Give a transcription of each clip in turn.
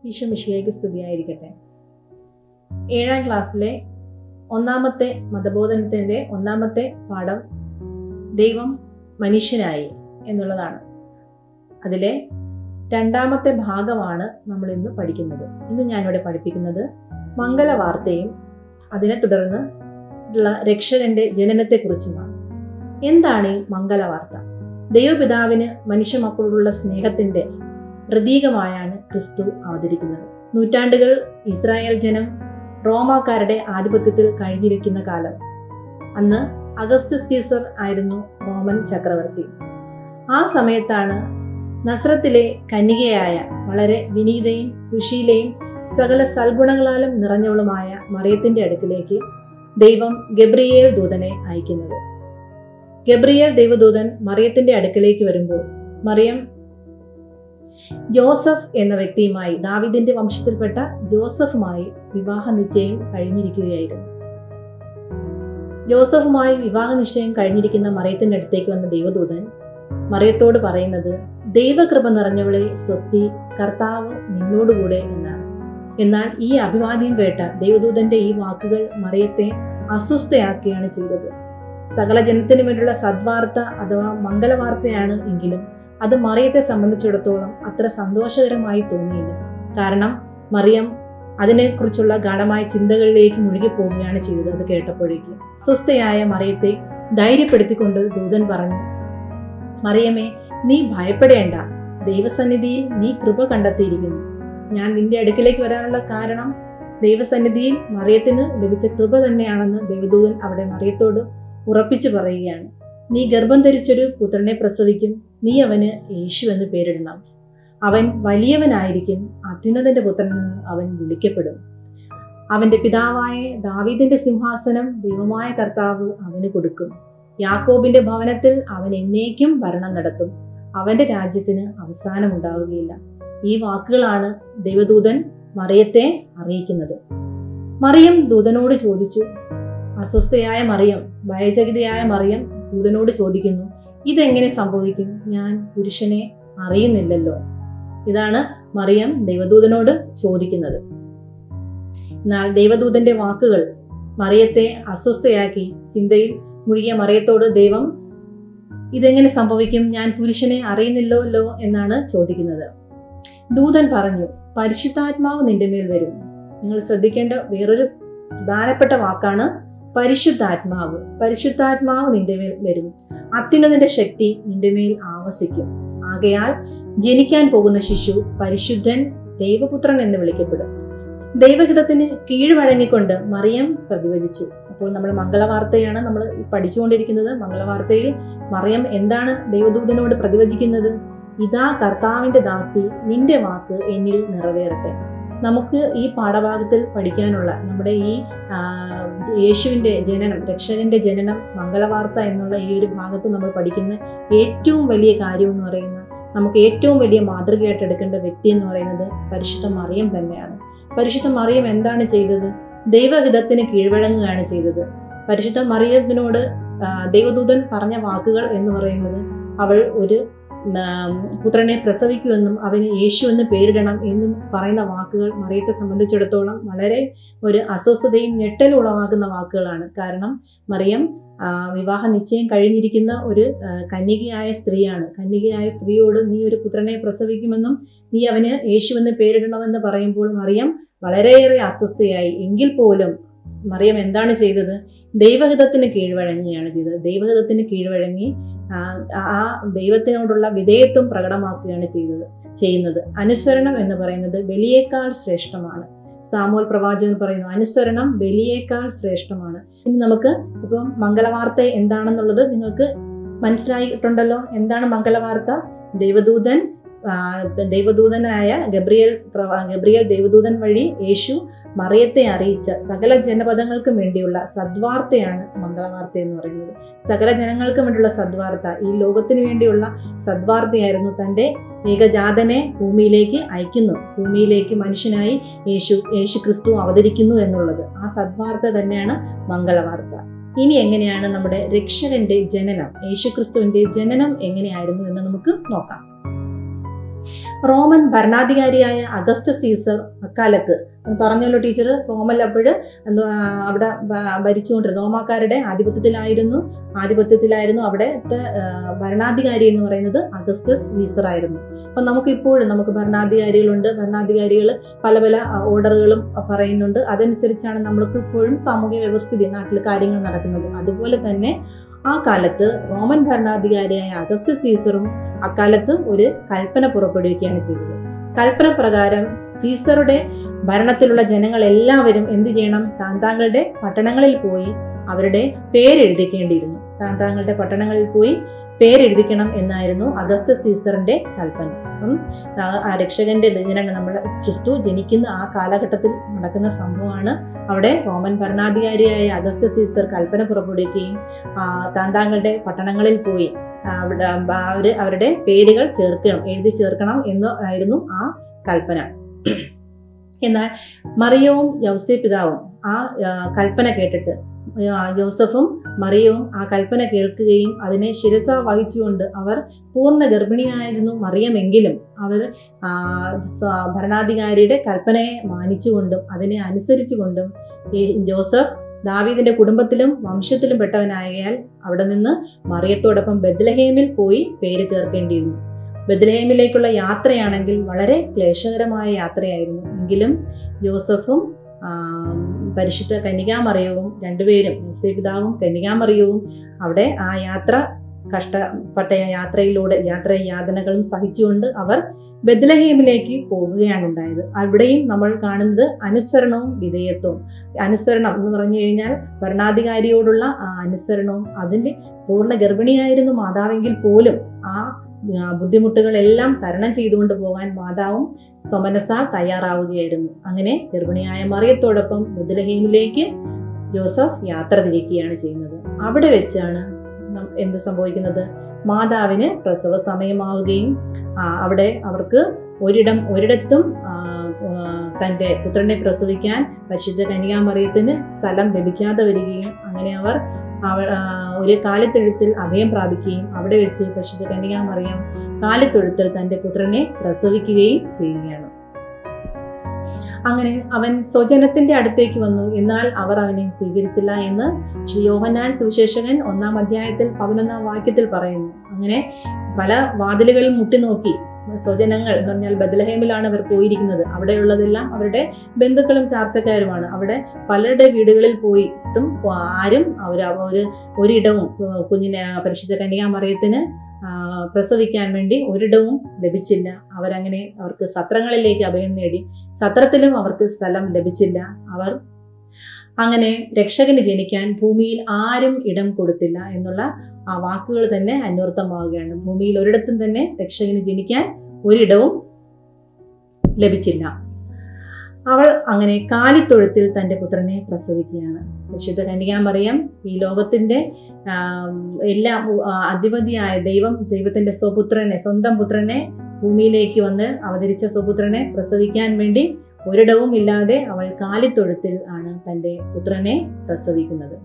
ഈശോ മിഷിയായിക്ക് സ്തുതിയായിരിക്കട്ടെ ഏഴാം ക്ലാസ്സിലെ ഒന്നാമത്തെ മതബോധനത്തിൻ്റെ ഒന്നാമത്തെ പാഠം ദൈവം മനുഷ്യനായി എന്നുള്ളതാണ് അതിലെ രണ്ടാമത്തെ ഭാഗമാണ് നമ്മൾ ഇന്ന് പഠിക്കുന്നത് ഇന്ന് ഞാനിവിടെ പഠിപ്പിക്കുന്നത് മംഗലവാർത്തയും അതിനെ തുടർന്ന് ഉള്ള രക്ഷകന്റെ ജനനത്തെക്കുറിച്ചുമാണ് എന്താണ് ഈ മംഗലവാർത്ത ദൈവപിതാവിന് മനുഷ്യ മക്കളോടുള്ള സ്നേഹത്തിന്റെ പ്രതീകമായാണ് ക്രിസ്തു അവതരിക്കുന്നത് നൂറ്റാണ്ടുകൾ ഇസ്രായേൽ ജനം റോമാക്കാരുടെ ആധിപത്യത്തിൽ കഴിഞ്ഞിരിക്കുന്ന കാലം അന്ന് അഗസ്റ്റസ് സീസർ ആയിരുന്നു റോമൻ ചക്രവർത്തി ആ സമയത്താണ് നസ്രത്തിലെ കന്യകയായ വളരെ വിനീതയും സുശീലയും സകല സൽഗുണങ്ങളാലും നിറഞ്ഞവളുമായ മറിയത്തിന്റെ അടുക്കിലേക്ക് ദൈവം ഗബ്രിയേൽ ദൂതനെ അയക്കുന്നത് ഗബ്രിയേൽ ദൈവദൂതൻ മറിയത്തിന്റെ അടുക്കലേക്ക് വരുമ്പോൾ മറിയം ജോസഫ് എന്ന വ്യക്തിയുമായി ദാവിദിന്റെ വംശത്തിൽപ്പെട്ട ജോസഫുമായി വിവാഹ നിശ്ചയം കഴിഞ്ഞിരിക്കുകയായിരുന്നു ജോസഫുമായി വിവാഹ നിശ്ചയം കഴിഞ്ഞിരിക്കുന്ന മറിയത്തിന്റെ അടുത്തേക്ക് വന്ന ദൈവദൂതൻ മറിയത്തോട് പറയുന്നത് ദൈവകൃപ നിറഞ്ഞവളെ സ്വസ്തി കർത്താവ് നിന്നോടുകൂടെ എന്നാണ് എന്നാൽ ഈ അഭിവാദ്യം കേട്ട ദൈവദൂതന്റെ ഈ വാക്കുകൾ മറിയത്തെ അസ്വസ്ഥയാക്കുകയാണ് ചെയ്തത് സകല ജനത്തിനു വേണ്ടിയുള്ള സദ്വാർത്ത അഥവാ മംഗളവാർത്തയാണ് എങ്കിലും അത് മറിയത്തെ സംബന്ധിച്ചിടത്തോളം അത്ര സന്തോഷകരമായി തോന്നിയില്ല കാരണം മറിയം അതിനെക്കുറിച്ചുള്ള ഗാഠമായ ചിന്തകളിലേക്ക് മുഴുകി പോവുകയാണ് ചെയ്തത് അത് കേട്ടപ്പോഴേക്ക് സ്വസ്ഥയായ മറിയത്തെ ധൈര്യപ്പെടുത്തിക്കൊണ്ട് ദൂതൻ പറഞ്ഞു മറിയമേ നീ ഭയപ്പെടേണ്ട ദൈവസന്നിധിയിൽ നീ കൃപ കണ്ടെത്തിയിരിക്കുന്നു ഞാൻ നിന്റെ അടുക്കിലേക്ക് വരാനുള്ള കാരണം ദൈവസന്നിധിയിൽ മറിയത്തിന് ലഭിച്ച കൃപ തന്നെയാണെന്ന് ദൈവദൂതൻ അവിടെ മറിയത്തോട് ഉറപ്പിച്ചു പറയുകയാണ് നീ ഗർഭം ധരിച്ചൊരു പുത്രനെ പ്രസവിക്കും നീ അവന് യേശു എന്ന് പേരിടണം അവൻ വലിയവനായിരിക്കും അത്യുന്നതന്റെ പുത്രനെന്ന് അവൻ വിളിക്കപ്പെടും അവന്റെ പിതാവായ ദാവീദിന്റെ സിംഹാസനം ദൈവമായ കർത്താവ് അവന് കൊടുക്കും യാക്കോബിന്റെ ഭവനത്തിൽ അവൻ എന്നേക്കും ഭരണം നടത്തും അവന്റെ രാജ്യത്തിന് അവസാനം ഉണ്ടാവുകയില്ല ഈ വാക്കുകളാണ് ദൈവദൂതൻ മറിയത്തെ അറിയിക്കുന്നത് മറിയം ദൂതനോട് ചോദിച്ചു അസ്വസ്ഥയായ മറിയം ഭയചകിതയായ മറിയം ദൂതനോട് ചോദിക്കുന്നു ഇതെങ്ങനെ സംഭവിക്കും ഞാൻ പുരുഷനെ അറിയുന്നില്ലല്ലോ ഇതാണ് മറിയം ദൈവദൂതനോട് ചോദിക്കുന്നത് എന്നാൽ ദൈവദൂതന്റെ വാക്കുകൾ മറിയത്തെ അസ്വസ്ഥയാക്കി ചിന്തയിൽ മുഴുകിയ മറിയത്തോട് ദൈവം ഇതെങ്ങനെ സംഭവിക്കും ഞാൻ പുരുഷനെ അറിയുന്നില്ലല്ലോ എന്നാണ് ചോദിക്കുന്നത് ദൂതൻ പറഞ്ഞു പരിശുദ്ധാത്മാവ് നിന്റെ മേൽ വരും നിങ്ങൾ ശ്രദ്ധിക്കേണ്ട വേറൊരു പ്രധാനപ്പെട്ട വാക്കാണ് പരിശുദ്ധാത്മാവ് പരിശുദ്ധാത്മാവ് നിന്റെ മേൽ വരും അത്യുന്നതിന്റെ ശക്തി നിന്റെ മേൽ ആവസിക്കും ആകയാൽ ജനിക്കാൻ പോകുന്ന ശിശു പരിശുദ്ധൻ ദൈവപുത്രൻ എന്ന് വിളിക്കപ്പെടും ദൈവഹിതത്തിന് കീഴ്വഴങ്ങിക്കൊണ്ട് മറിയം പ്രതിവചിച്ചു അപ്പോൾ നമ്മൾ മംഗളവാർത്തയാണ് നമ്മൾ പഠിച്ചുകൊണ്ടിരിക്കുന്നത് മംഗളവാർത്തയിൽ മറിയം എന്താണ് ദൈവദൂതനോട് പ്രതിവചിക്കുന്നത് ഇതാ കർത്താവിന്റെ ദാസി നിന്റെ വാക്ക് എന്നിൽ നിറവേറട്ടെ നമുക്ക് ഈ പാഠഭാഗത്തിൽ പഠിക്കാനുള്ള നമ്മുടെ ഈ യേശുവിൻ്റെ ജനനം രക്ഷകന്റെ ജനനം മംഗളവാർത്ത എന്നുള്ള ഈ ഒരു ഭാഗത്ത് നമ്മൾ പഠിക്കുന്ന ഏറ്റവും വലിയ കാര്യം എന്ന് പറയുന്ന നമുക്ക് ഏറ്റവും വലിയ മാതൃകയായിട്ട് എടുക്കേണ്ട വ്യക്തി എന്ന് പറയുന്നത് പരിശുദ്ധ മറിയം തന്നെയാണ് പരിശുദ്ധ മറിയം എന്താണ് ചെയ്തത് ദൈവഹിതത്തിന് കീഴ്വഴങ്ങുകയാണ് ചെയ്തത് പരിശുദ്ധ മറിയത്തിനോട് ദൈവദൂതൻ പറഞ്ഞ വാക്കുകൾ എന്ന് പറയുന്നത് അവൾ ഒരു പുത്രനെ പ്രസവിക്കുമെന്നും അവന് യേശു എന്ന് പേരിടണം എന്നും പറയുന്ന വാക്കുകൾ മറിയത്തെ സംബന്ധിച്ചിടത്തോളം വളരെ ഒരു അസ്വസ്ഥതയും ഞെട്ടലും ഉളവാക്കുന്ന വാക്കുകളാണ് കാരണം മറിയം വിവാഹ നിശ്ചയം കഴിഞ്ഞിരിക്കുന്ന ഒരു കന്യകയായ സ്ത്രീയാണ് കന്യകയായ സ്ത്രീയോട് നീ ഒരു പുത്രനെ പ്രസവിക്കുമെന്നും നീ അവന് യേശു എന്ന് പേരിടണമെന്ന് പറയുമ്പോൾ മറിയം വളരെയേറെ അസ്വസ്ഥയായി എങ്കിൽ പോലും മറിയം എന്താണ് ചെയ്തത് ദൈവഹിതത്തിന് കീഴ്വഴങ്ങുകയാണ് ചെയ്തത് ദൈവഹിതത്തിന് കീഴ്വഴങ്ങി ആ ദൈവത്തിനോടുള്ള വിധേയത്വം പ്രകടമാക്കുകയാണ് ചെയ്തത് ചെയ്യുന്നത് അനുസരണം എന്ന് പറയുന്നത് ബലിയേക്കാൾ ശ്രേഷ്ഠമാണ് സാമൂൽ പ്രവാചകൻ പറയുന്നു അനുസരണം ബലിയേക്കാൾ ശ്രേഷ്ഠമാണ് ഇനി നമുക്ക് ഇപ്പം മംഗളവാർത്ത എന്താണെന്നുള്ളത് നിങ്ങൾക്ക് മനസ്സിലായിട്ടുണ്ടല്ലോ എന്താണ് മംഗളവാർത്ത ദൈവദൂതൻ ദൈവദൂതനായ ഗബ്രിയൽ ഗബ്രിയൽ ദൈവദൂതൻ വഴി യേശു മറിയത്തെ അറിയിച്ച സകല ജനപദങ്ങൾക്കും വേണ്ടിയുള്ള സദ്വാർത്തയാണ് മംഗളവാർത്ത എന്ന് പറയുന്നത് സകല ജനങ്ങൾക്കും വേണ്ടിയുള്ള സദ്വാർത്ത ഈ ലോകത്തിന് വേണ്ടിയുള്ള സദ്വാർത്തയായിരുന്നു തൻ്റെ ഏകജാതനെ ഭൂമിയിലേക്ക് അയക്കുന്നു ഭൂമിയിലേക്ക് മനുഷ്യനായി യേശു യേശു ക്രിസ്തു അവതരിക്കുന്നു എന്നുള്ളത് ആ സദ്വാർത്ത തന്നെയാണ് മംഗളവാർത്ത ഇനി എങ്ങനെയാണ് നമ്മുടെ രക്ഷകന്റെ ജനനം യേശുക്രിസ്തുവിന്റെ ജനനം എങ്ങനെയായിരുന്നു എന്ന് നമുക്ക് നോക്കാം റോമൻ ഭരണാധികാരിയായ അഗസ്റ്റ് സീസർ അക്കാലത്ത് പറഞ്ഞല്ലോ ടീച്ചർ റോമൻ അപ്പോൾ എന്താ അവിടെ ഭ- ഭരിച്ചുകൊണ്ടിരുന്നു റോമാക്കാരുടെ ആധിപത്യത്തിലായിരുന്നു ആധിപത്യത്തിലായിരുന്നു അവിടുത്തെ ആ, ഭരണാധികാരി എന്ന് പറയുന്നത് അഗസ്റ്റസ് സീസർ ആയിരുന്നു അപ്പം നമുക്ക് ഇപ്പോഴും നമുക്ക് ഭരണാധികാരികളുണ്ട് ഭരണാധികാരികൾ പല പല ആ, ഓർഡറുകളും പറയുന്നുണ്ട് അതനുസരിച്ചാണ് നമ്മൾക്ക് ഇപ്പോഴും സാമൂഹ്യ വ്യവസ്ഥിതി നാട്ടിൽ കാര്യങ്ങൾ നടക്കുന്നത് അതുപോലെ തന്നെ ആ കാലത്ത് റോമൻ ഭരണാധികാരിയായ അഗസ്റ്റ് സീസറും അക്കാലത്ത് ഒരു കൽപ്പന പുറപ്പെടുവിക്കുകയാണ് ചെയ്തത് കൽപ്പന പ്രകാരം സീസറുടെ ഭരണത്തിലുള്ള ജനങ്ങൾ എല്ലാവരും എന്ത് ചെയ്യണം താൻ താങ്കളുടെ പട്ടണങ്ങളിൽ പോയി അവരുടെ പേരെഴുതിക്കേണ്ടിയിരുന്നു താൻ താങ്കളുടെ പട്ടണങ്ങളിൽ പോയി പേരെഴുതിക്കണം എന്നായിരുന്നു അഗസ്റ്റ് സീസറിന്റെ കൽപ്പന അപ്പം ആ ആ രക്ഷകന്റെ ജനനം നമ്മുടെ ക്രിസ്തു ജനിക്കുന്ന ആ കാലഘട്ടത്തിൽ നടക്കുന്ന സംഭവമാണ് അവിടെ റോമൻ ഭരണാധികാരിയായ അഗസ്റ്റ് സീസർ കൽപ്പന പുറപ്പെടുവിക്കുകയും ആ, താൻ താങ്കളുടെ പട്ടണങ്ങളിൽ പോയി ആ, അവിടെ അവർ അവരുടെ പേരുകൾ ചേർക്കണം എഴുതി ചേർക്കണം എന്ന് ആയിരുന്നു ആ കൽപ്പന എന്നാൽ മറിയവും യൗസേ പിതാവും ആ ആ, കൽപ്പന കേട്ടിട്ട് ആ, ജോസഫും മറിയവും ആ കൽപ്പന കേൾക്കുകയും അതിനെ ശിരസ വഹിച്ചുകൊണ്ട് അവർ പൂർണ്ണ ഗർഭിണിയായിരുന്നു മറിയമെങ്കിലും അവർ ആ, സ- ഭരണാധികാരിയുടെ കൽപ്പനയെ മാനിച്ചുകൊണ്ടും അതിനെ അനുസരിച്ചുകൊണ്ടും ഈ ജോസഫ് ദാവീദിന്റെ കുടുംബത്തിലും വംശത്തിലും പെട്ടവനായാൽ അവിടെ നിന്ന് മറിയത്തോടൊപ്പം ബദ്ലഹേമിൽ പോയി പേര് ചേർക്കേണ്ടിയിരുന്നു ബദ്ലഹേമിലേക്കുള്ള യാത്രയാണെങ്കിൽ വളരെ ക്ലേശകരമായ യാത്രയായിരുന്നു എങ്കിലും ജോസഫും ആ, പരിശുദ്ധ കന്യകാമറിയവും രണ്ടുപേരും യോസേപിതാവും കന്യകാമറിയവും അവിടെ ആ യാത്ര കഷ്ടപ്പെട്ട യാത്രയിലൂടെ യാത്ര യാതനകളും സഹിച്ചുകൊണ്ട് അവർ ബദ്ലഹേമിലേക്ക് പോകുകയാണ് ഉണ്ടായത് അവിടെയും നമ്മൾ കാണുന്നത് അനുസരണവും വിധേയത്വവും അനുസരണം എന്ന് പറഞ്ഞു കഴിഞ്ഞാൽ ഭരണാധികാരിയോടുള്ള ആ അനുസരണവും അതിൻ്റെ പൂർണ്ണ ഗർഭിണിയായിരുന്നു മാതാവെങ്കിൽ പോലും ആ ആ, ബുദ്ധിമുട്ടുകളെല്ലാം തരണം ചെയ്തുകൊണ്ട് പോകാൻ മാതാവും സ്വമനസ തയ്യാറാവുകയായിരുന്നു അങ്ങനെ ഗർഭിണിയായ മറിയത്തോടൊപ്പം ബദലഹീമിലേക്ക് ജോസഫ് യാത്ര തിരിക്കുകയാണ് ചെയ്യുന്നത് അവിടെ വെച്ചാണ് നം- എന്ത് സംഭവിക്കുന്നത് മാതാവിന് പ്രസവ സമയമാവുകയും ആ, അവിടെ അവർക്ക് ഒരിടം ഒരിടത്തും ആ, ആ, തൻ്റെ പുത്രനെ പ്രസവിക്കാൻ പരിശുദ്ധ കന്യാമറിയത്തിന് സ്ഥലം ലഭിക്കാതെ വരികയും അങ്ങനെ അവർ അവ- ആ, ഒരു കാലിത്തൊഴുത്തിൽ അഭയം പ്രാപിക്കുകയും അവിടെ വെച്ച് പരിശുദ്ധ കന്യാമറിയം കാലിത്തൊഴുത്തിൽ തൻ്റെ പുത്രനെ പ്രസവിക്കുകയും ചെയ്യുകയാണ് അങ്ങനെ അവൻ സ്വജനത്തിന്റെ അടുത്തേക്ക് വന്നു എന്നാൽ അവർ അവനെ സ്വീകരിച്ചില്ല എന്ന് ശ്രീ യോഹന്നാൻ സുവിശേഷകൻ ഒന്നാം അധ്യായത്തിൽ പതിനൊന്നാം വാക്യത്തിൽ പറയുന്നു അങ്ങനെ പല വാതിലുകളിൽ മുട്ടി നോക്കി സ്വജനങ്ങൾ എന്ന് പറഞ്ഞാൽ ബദലഹേമിലാണ് അവർ പോയിരിക്കുന്നത് അവിടെയുള്ളതെല്ലാം അവരുടെ ബന്ധുക്കളും ചാർച്ചക്കാരുമാണ് അവിടെ പലരുടെ വീടുകളിൽ പോയിട്ടും ആരും അവർ ഒരു ഒരിടവും ഏർ കുഞ്ഞിനെ ആ, പരിശുദ്ധ കന്യാമറിയത്തിന് ആ, പ്രസവിക്കാൻ വേണ്ടി ഒരിടവും ലഭിച്ചില്ല അവരങ്ങനെ അവർക്ക് സത്രങ്ങളിലേക്ക് അഭയം നേടി സത്രത്തിലും അവർക്ക് സ്ഥലം ലഭിച്ചില്ല അവർ അങ്ങനെ രക്ഷകന് ജനിക്കാൻ ഭൂമിയിൽ ആരും ഇടം കൊടുത്തില്ല എന്നുള്ള ആ വാക്കുകൾ തന്നെ അന്വർത്ഥമാവുകയാണ് ഭൂമിയിൽ ഒരിടത്തും തന്നെ രക്ഷകന് ജനിക്കാൻ ഒരിടവും ലഭിച്ചില്ല അവൾ അങ്ങനെ കാലിത്തൊഴുത്തിൽ തൻ്റെ പുത്രനെ പ്രസവിക്കുകയാണ് പരിശുദ്ധ കന്യകാമറിയം ഈ ലോകത്തിന്റെ ആം, എല്ലാം ആ, അധിപതിയായ ദൈവം ദൈവത്തിന്റെ സ്വപുത്രനെ സ്വന്തം പുത്രനെ ഭൂമിയിലേക്ക് വന്ന് അവതരിച്ച സ്വപുത്രനെ പ്രസവിക്കാൻ വേണ്ടി ഒരിടവും ഇല്ലാതെ അവൾ കാലിത്തൊഴുത്തിൽ ആണ് തൻ്റെ പുത്രനെ പ്രസവിക്കുന്നത്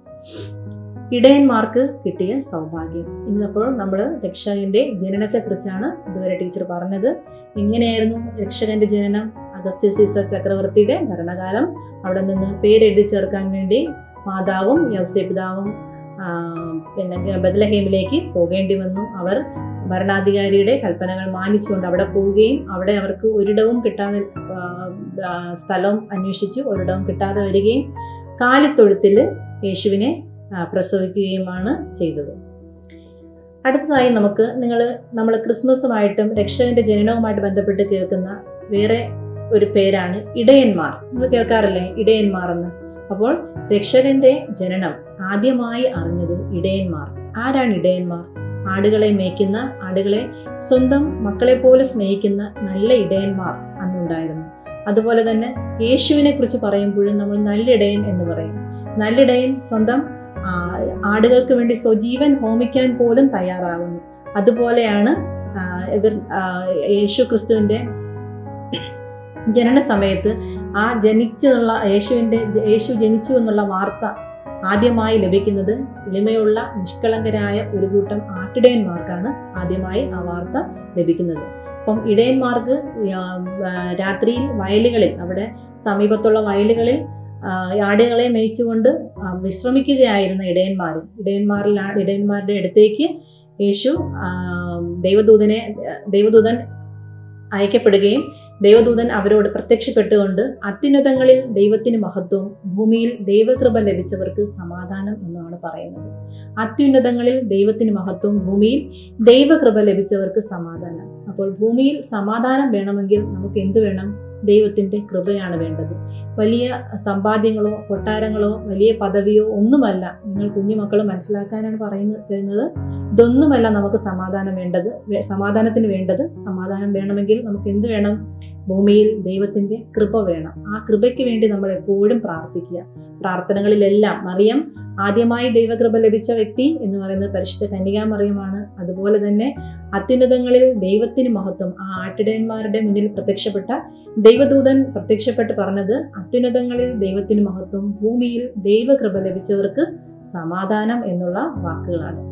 ഇടയന്മാർക്ക് കിട്ടിയ സൗഭാഗ്യം ഇന്നപ്പോൾ നമ്മൾ രക്ഷകന്റെ ജനനത്തെക്കുറിച്ചാണ് ഇതുവരെ ടീച്ചർ പറഞ്ഞത് എങ്ങനെയായിരുന്നു രക്ഷകന്റെ ജനനം അഗസ്റ്റ് സീസർ ചക്രവർത്തിയുടെ ഭരണകാലം അവിടെ നിന്ന് പേരെഴുതി ചേർക്കാൻ വേണ്ടി മാതാവും യൗസേപിതാവും ആ, പിന്നെ ബദലഹേമിലേക്ക് പോകേണ്ടി വന്നു അവർ ഭരണാധികാരിയുടെ കൽപ്പനകൾ മാനിച്ചുകൊണ്ട് അവിടെ പോവുകയും അവിടെ അവർക്ക് ഒരിടവും കിട്ടാതെ ആ, ആ, സ്ഥലം അന്വേഷിച്ചു ഒരിടവും കിട്ടാതെ വരികയും കാലിത്തൊഴുത്തിൽ യേശുവിനെ ആ, പ്രസവിക്കുകയുമാണ് ചെയ്തത് അടുത്തതായി നമുക്ക് നിങ്ങൾ നമ്മൾ ക്രിസ്മസുമായിട്ടും രക്ഷകന്റെ ജനനവുമായിട്ട് ബന്ധപ്പെട്ട് കേൾക്കുന്ന വേറെ ഒരു പേരാണ് ഇടയന്മാർ നിങ്ങൾ കേൾക്കാറില്ലേ ഇടയന്മാർ എന്ന് അപ്പോൾ രക്ഷകന്റെ ജനനം ആദ്യമായി അറിഞ്ഞത് ഇടയന്മാർ ആരാണ് ഇടയന്മാർ ആടുകളെ മേയ്ക്കുന്ന ആടുകളെ സ്വന്തം മക്കളെ പോലെ സ്നേഹിക്കുന്ന നല്ല ഇടയന്മാർ അന്നുണ്ടായിരുന്നു അതുപോലെ തന്നെ യേശുവിനെ കുറിച്ച് പറയുമ്പോഴും നമ്മൾ നല്ലിടയൻ എന്ന് പറയും നല്ലിടയൻ സ്വന്തം ആ, ആടുകൾക്ക് വേണ്ടി സ്വജീവൻ ഹോമിക്കാൻ പോലും തയ്യാറാകുന്നു അതുപോലെയാണ് ആ, ഇവർ ആ, യേശു ക്രിസ്തുവിന്റെ ജനന സമയത്ത് ആ ജനിച്ചെന്നുള്ള യേശുവിന്റെ യേശു ജനിച്ചു എന്നുള്ള വാർത്ത ആദ്യമായി ലഭിക്കുന്നത് എളിമയുള്ള നിഷ്കളങ്കരായ ഒരു കൂട്ടം ആട്ടിടയന്മാർക്കാണ് ആദ്യമായി ആ വാർത്ത ലഭിക്കുന്നത് അപ്പം ഇടയന്മാർക്ക് ആ, ആ, രാത്രിയിൽ വയലുകളിൽ അവിടെ സമീപത്തുള്ള വയലുകളിൽ ആ, ആടുകളെ മേയിച്ചുകൊണ്ട് ആ, വിശ്രമിക്കുകയായിരുന്ന ഇടയന്മാരും ഇടയന്മാരിൽ ഇടയന്മാരുടെ അടുത്തേക്ക് യേശു ആ, ദൈവദൂതനെ ദൈവദൂതൻ അയക്കപ്പെടുകയും ദൈവദൂതൻ അവരോട് പ്രത്യക്ഷപ്പെട്ടുകൊണ്ട് അത്യുന്നതങ്ങളിൽ ദൈവത്തിന് മഹത്വം ഭൂമിയിൽ ദൈവകൃപ ലഭിച്ചവർക്ക് സമാധാനം എന്നാണ് പറയുന്നത് അത്യുന്നതങ്ങളിൽ ദൈവത്തിന് മഹത്വം ഭൂമിയിൽ ദൈവകൃപ ലഭിച്ചവർക്ക് സമാധാനം അപ്പോൾ ഭൂമിയിൽ സമാധാനം വേണമെങ്കിൽ നമുക്ക് എന്ത് വേണം ദൈവത്തിന്റെ കൃപയാണ് വേണ്ടത് വലിയ സമ്പാദ്യങ്ങളോ കൊട്ടാരങ്ങളോ വലിയ പദവിയോ ഒന്നുമല്ല നിങ്ങൾ കുഞ്ഞുമക്കൾ മനസ്സിലാക്കാനാണ് പറയുന്നത് തരുന്നത് ഇതൊന്നുമല്ല നമുക്ക് സമാധാനം വേണ്ടത് വേ- സമാധാനത്തിന് വേണ്ടത് സമാധാനം വേണമെങ്കിൽ നമുക്ക് എന്ത് വേണം ഭൂമിയിൽ ദൈവത്തിന്റെ കൃപ വേണം ആ കൃപയ്ക്ക് വേണ്ടി നമ്മൾ എപ്പോഴും പ്രാർത്ഥിക്കുക പ്രാർത്ഥനകളിലെല്ലാം മറിയം ആദ്യമായി ദൈവകൃപ ലഭിച്ച വ്യക്തി എന്ന് പറയുന്നത് പരിശുദ്ധ കന്യകാമറിയമാണ് അതുപോലെ തന്നെ അത്യുന്നതങ്ങളിൽ ദൈവത്തിന് മഹത്വം ആ ആട്ടിടയന്മാരുടെ മുന്നിൽ പ്രത്യക്ഷപ്പെട്ട ദൈവദൂതൻ പ്രത്യക്ഷപ്പെട്ട് പറഞ്ഞത് അത്യുന്നതങ്ങളിൽ ദൈവത്തിന് മഹത്വം ഭൂമിയിൽ ദൈവകൃപ ലഭിച്ചവർക്ക് സമാധാനം എന്നുള്ള വാക്കുകളാണ്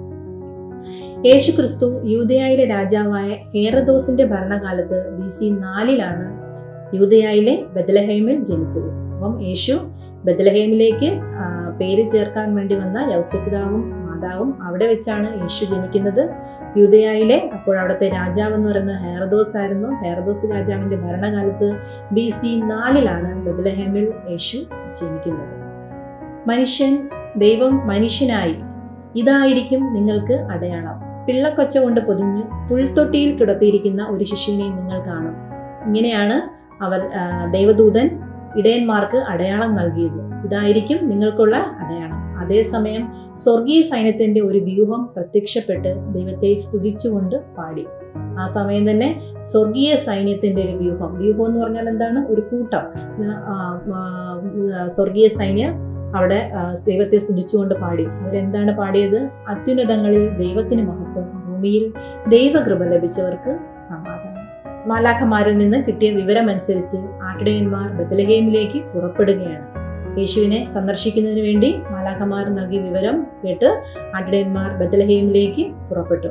യേശു ക്രിസ്തു യൂതയായിലെ രാജാവായ ഹേറദോസിന്റെ ഭരണകാലത്ത് ബി സി നാലിലാണ് യൂതയായിലെ ബദലഹേമിൽ ജനിച്ചത് അപ്പം യേശു ബദലഹേമിലേക്ക് ആ, പേര് ചേർക്കാൻ വേണ്ടി വന്ന യൗസപിതാവും മാതാവും അവിടെ വെച്ചാണ് യേശു ജനിക്കുന്നത് യൂതയായിലെ അപ്പോൾ അവിടുത്തെ രാജാവ് എന്ന് പറയുന്നത് ഹെയർദോസ് ആയിരുന്നു ഹെയർദോസ് രാജാവിന്റെ ഭരണകാലത്ത് ബി സി നാലിലാണ് ബദലഹേമിൽ യേശു ജനിക്കുന്നത് മനുഷ്യൻ ദൈവം മനുഷ്യനായി ഇതായിരിക്കും നിങ്ങൾക്ക് അടയാളം പിള്ളക്കൊച്ച കൊണ്ട് പൊതിഞ്ഞ് പുൽത്തൊട്ടിയിൽ കിടത്തിയിരിക്കുന്ന ഒരു ശിശുവിനെ നിങ്ങൾ കാണും ഇങ്ങനെയാണ് അവർ ആ, ദൈവദൂതൻ ഇടയന്മാർക്ക് അടയാളം നൽകിയത് ഇതായിരിക്കും നിങ്ങൾക്കുള്ള അടയാളം അതേസമയം സ്വർഗീയ സൈന്യത്തിന്റെ ഒരു വ്യൂഹം പ്രത്യക്ഷപ്പെട്ട് ദൈവത്തെ സ്തുതിച്ചുകൊണ്ട് പാടി ആ സമയം തന്നെ സ്വർഗീയ സൈന്യത്തിന്റെ ഒരു വ്യൂഹം വ്യൂഹം എന്ന് പറഞ്ഞാൽ എന്താണ് ഒരു കൂട്ടം ആ, ആ, ആ, സ്വർഗീയ സൈന്യം അവിടെ ആ, ദൈവത്തെ സ്തുതിച്ചുകൊണ്ട് പാടി അവരെന്താണ് പാടിയത് അത്യുന്നതങ്ങളിൽ ദൈവത്തിന് മഹത്വം ഭൂമിയിൽ ദൈവകൃപ ലഭിച്ചവർക്ക് സമാധാനം മാലാഖമാരിൽ നിന്ന് കിട്ടിയ വിവരമനുസരിച്ച് ആട്ടിടയന്മാർ ബദലഹേമിലേക്ക് പുറപ്പെടുകയാണ് യേശുവിനെ സന്ദർശിക്കുന്നതിന് വേണ്ടി മാലാഖമാർ നൽകിയ വിവരം കേട്ട് ആട്ടിടയന്മാർ ബദലഹേമിലേക്ക് പുറപ്പെട്ടു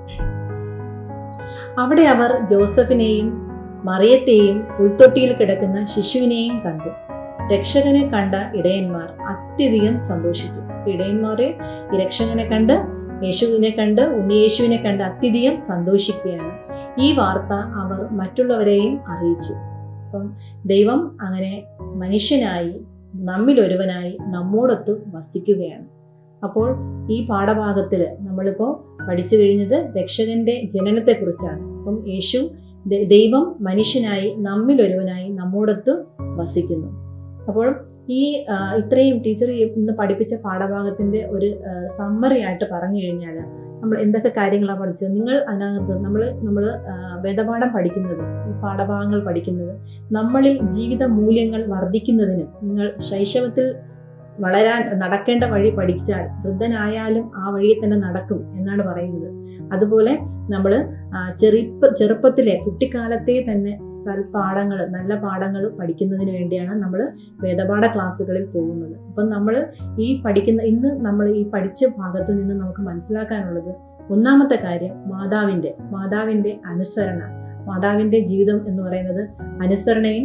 അവിടെ അവർ ജോസഫിനെയും മറിയത്തെയും ഉൾത്തൊട്ടിയിൽ കിടക്കുന്ന ശിശുവിനെയും കണ്ടു രക്ഷകനെ കണ്ട ഇടയന്മാർ അത്യധികം സന്തോഷിച്ചു ഇടയന്മാരെ ഈ രക്ഷകനെ കണ്ട് യേശുവിനെ കണ്ട് ഉണ്ണിയേശുവിനെ കണ്ട് അത്യധികം സന്തോഷിക്കുകയാണ് ഈ വാർത്ത അവർ മറ്റുള്ളവരെയും അറിയിച്ചു അപ്പം ദൈവം അങ്ങനെ മനുഷ്യനായി നമ്മിൽ ഒരുവനായി നമ്മോടൊത്ത് വസിക്കുകയാണ് അപ്പോൾ ഈ പാഠഭാഗത്തിൽ നമ്മളിപ്പോൾ പഠിച്ചു കഴിഞ്ഞത് രക്ഷകന്റെ ജനനത്തെക്കുറിച്ചാണ് അപ്പം യേശു ദ- ദൈവം മനുഷ്യനായി നമ്മിൽ ഒരുവനായി നമ്മോടൊത്ത് വസിക്കുന്നു അപ്പോൾ ഈ ആ, ഇത്രയും ടീച്ചർ ഇന്ന് പഠിപ്പിച്ച പാഠഭാഗത്തിന്റെ ഒരു സമ്മറി ആയിട്ട് പറഞ്ഞു കഴിഞ്ഞാൽ നമ്മൾ എന്തൊക്കെ കാര്യങ്ങളാണ് പഠിച്ചത് നിങ്ങൾ അതിനകത്ത് നമ്മൾ നമ്മൾ വേദപാഠം പഠിക്കുന്നത് ഈ പാഠഭാഗങ്ങൾ പഠിക്കുന്നത് നമ്മളിൽ ജീവിത മൂല്യങ്ങൾ വർദ്ധിക്കുന്നതിനും നിങ്ങൾ ശൈശവത്തിൽ വളരാൻ നടക്കേണ്ട വഴി പഠിച്ചാൽ വൃദ്ധനായാലും ആ വഴിയിൽ തന്നെ നടക്കും എന്നാണ് പറയുന്നത് അതുപോലെ നമ്മൾ ചെറുപ്പ ചെറുപ്പത്തിലെ കുട്ടിക്കാലത്തെ തന്നെ സൽപാഠങ്ങൾ നല്ല പാഠങ്ങൾ പഠിക്കുന്നതിന് വേണ്ടിയാണ് നമ്മൾ വേദപാഠ ക്ലാസ്സുകളിൽ പോകുന്നത് അപ്പം നമ്മൾ ഈ പഠിക്കുന്ന ഇന്ന് നമ്മൾ ഈ പഠിച്ച ഭാഗത്തു നിന്ന് നമുക്ക് മനസ്സിലാക്കാനുള്ളത് ഒന്നാമത്തെ കാര്യം മാതാവിൻ്റെ മാതാവിൻ്റെ അനുസരണ മാതാവിൻ്റെ ജീവിതം എന്ന് പറയുന്നത് അനുസരണയും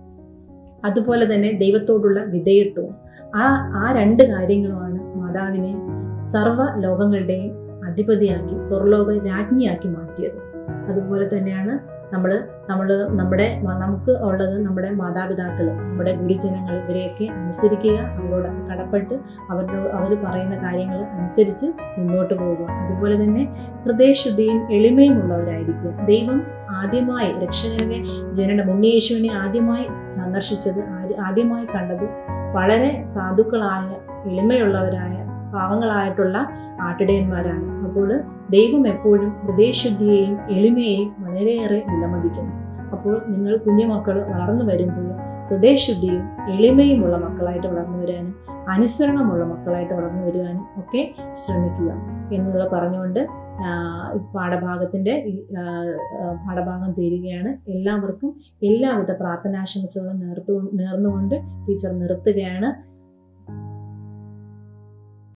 അതുപോലെ തന്നെ ദൈവത്തോടുള്ള വിധേയത്വവും ആ ആ രണ്ട് കാര്യങ്ങളുമാണ് മാതാവിനെ സർവ്വ ലോകങ്ങളുടെയും അധിപതിയാക്കി സ്വർലോക രാജ്ഞിയാക്കി മാറ്റിയത് അതുപോലെ തന്നെയാണ് നമ്മൾ നമ്മൾ നമ്മുടെ മ- നമുക്ക് ഉള്ളത് നമ്മുടെ മാതാപിതാക്കൾ നമ്മുടെ ഗുരുജനങ്ങൾ ഇവരെയൊക്കെ അനുസരിക്കുക അവരോടൊക്കെ കടപ്പെട്ട് അവരുടെ അവർ പറയുന്ന കാര്യങ്ങൾ അനുസരിച്ച് മുന്നോട്ട് പോവുക അതുപോലെ തന്നെ ഹൃദയശുദ്ധിയും എളിമയും ഉള്ളവരായിരിക്കുക ദൈവം ആദ്യമായി രക്ഷകനെ ജനന ഉണ്ണിയേശുവിനെ ആദ്യമായി സന്ദർശിച്ചത് ആദ്യ- ആദ്യമായി കണ്ടത് വളരെ സാധുക്കളായ എളിമയുള്ളവരായ പാവങ്ങളായിട്ടുള്ള ആട്ടിടയന്മാരാണ് അപ്പോൾ ദൈവം എപ്പോഴും ഹൃദയശുദ്ധിയെയും എളിമയെയും വളരെയേറെ വിലമതിക്കുന്നു അപ്പോൾ നിങ്ങൾ കുഞ്ഞുമക്കൾ വളർന്നു വരുമ്പോൾ ഹൃദയശുദ്ധിയും എളിമയുമുള്ള മക്കളായിട്ട് വളർന്നു വരാനും അനുസരണമുള്ള മക്കളായിട്ട് വളർന്നു വരുവാനും ഒക്കെ ശ്രമിക്കുക എന്നുള്ള പറഞ്ഞുകൊണ്ട് ആ, ഈ പാഠഭാഗത്തിൻ്റെ ഈ ആ, ആ, പാഠഭാഗം തീരുകയാണ് എല്ലാവർക്കും എല്ലാവിധ പ്രാർത്ഥനാശംസകളും നേർത്തു നേർന്നുകൊണ്ട് ടീച്ചർ നിർത്തുകയാണ്